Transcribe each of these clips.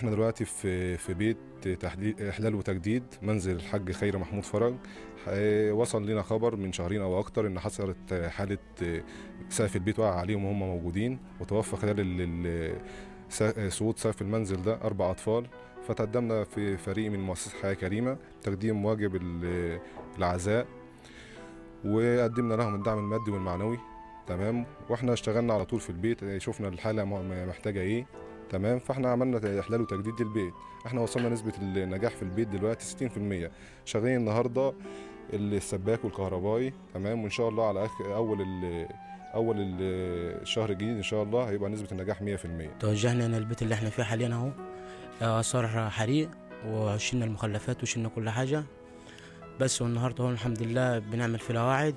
احنا دلوقتي في في بيت تحديد احلال وتجديد منزل الحاج خير محمود فرج ح- وصل لنا خبر من شهرين او اكتر ان حصلت حاله سقف البيت وقع عليهم وهم موجودين وتوفى خلال ال- ال- س- سقوط سقف المنزل ده اربع اطفال فتقدمنا في فريق من مؤسسه حياه كريمه تقديم واجب ال- العزاء وقدمنا لهم الدعم المادي والمعنوي تمام واحنا اشتغلنا على طول في البيت شفنا الحاله م- محتاجه ايه تمام فاحنا عملنا احلال وتجديد للبيت احنا وصلنا نسبه النجاح في البيت دلوقتي 60% شغالين النهارده السباك والكهربائي تمام وان شاء الله على آخر اول ال اول ال- الشهر الجديد ان شاء الله هيبقى نسبه النجاح 100% توجهنا هنا البيت اللي احنا فيه حاليا اهو آه، صار حريق وشلنا المخلفات وشلنا كل حاجة بس والنهاردة هو الحمد لله بنعمل في القواعد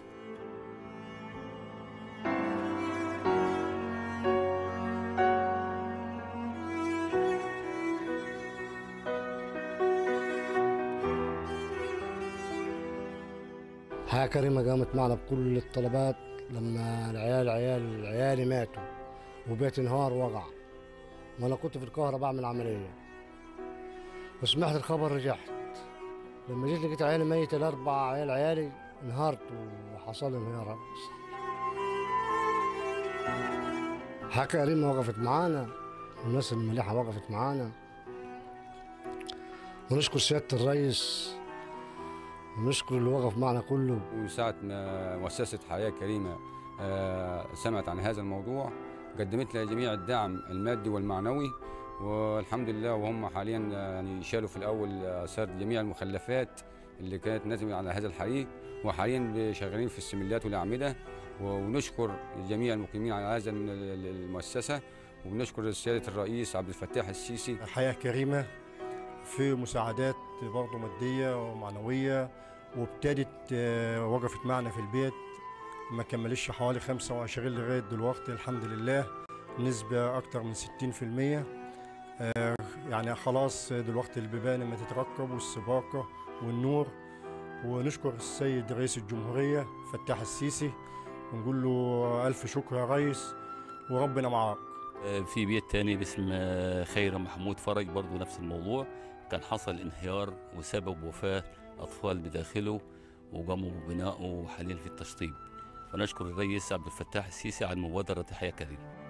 حياة كريمة قامت معنا بكل الطلبات لما العيال عيال عيالي ماتوا وبيت انهار وقع وانا كنت في القاهرة بعمل عملية وسمعت الخبر رجعت لما جيت لقيت عيالي ميتة الأربع عيال عيالي انهارت وحصل لي انهيار حياة كريمة وقفت معانا والناس المليحة وقفت معانا ونشكر سيادة الرئيس ونشكر اللي وقف معنا كله وساعة ما مؤسسة حياة كريمة آه، سمعت عن هذا الموضوع قدمت لها جميع الدعم المادي والمعنوي والحمد لله وهم حاليا آه، يعني شالوا في الأول آثار جميع المخلفات اللي كانت ناتجة على هذا الحريق وحاليا شغالين في السملات والأعمدة ونشكر جميع المقيمين على هذا المؤسسة وبنشكر سيادة الرئيس عبد الفتاح السيسي حياة كريمة في مساعدات برضه مادية ومعنوية وابتدت آه، وقفت معنا في البيت ما كملش حوالي 25 لغاية دلوقتي الحمد لله نسبة أكتر من 60% آه، يعني خلاص دلوقتي البيبان ما تتركب والسباكة والنور ونشكر السيد رئيس الجمهورية فتاح السيسي ونقول له ألف شكر يا ريس وربنا معاك في بيت تاني باسم آه، خير محمود فرج برضو نفس الموضوع كان حصل انهيار وسبب وفاة أطفال بداخله وقاموا ببنائه وحاليا في التشطيب فنشكر الرئيس عبد الفتاح السيسي على مبادرة حياة كريمة